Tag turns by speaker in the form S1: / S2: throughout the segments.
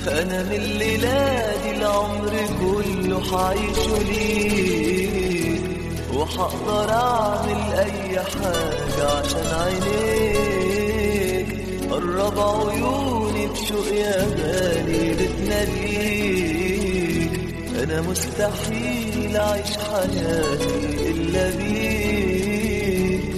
S1: انا من الليلة دي العمر كله حعيشه ليك وحقدر اعمل اي حاجة عشان عينيك قرب عيوني بشوق يا غالي بتناديك انا مستحيل اعيش حياتي الا بيك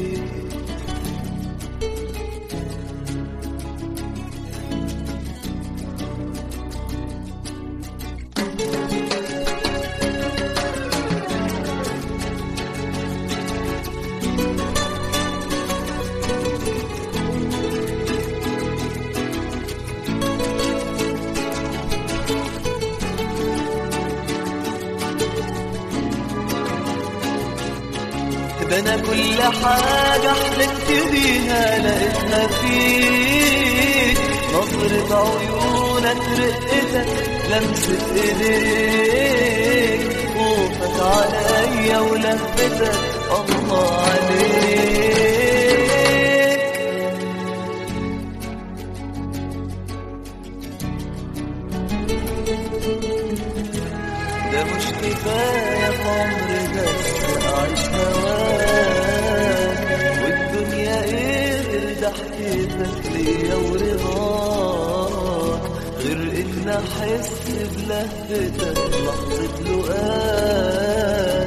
S1: ده انا كل حاجة حلمت بيها لقيتها فيك نظرة عيونك رقتك لمسة ايديك خوفك عليا ولفتك الله عليك ده مش كفاية في عمري بس أعيش هواك والدنيا إيه غير ضحكتك ليا ورضاك غير إن أحس بلهفتك لحظة لقاك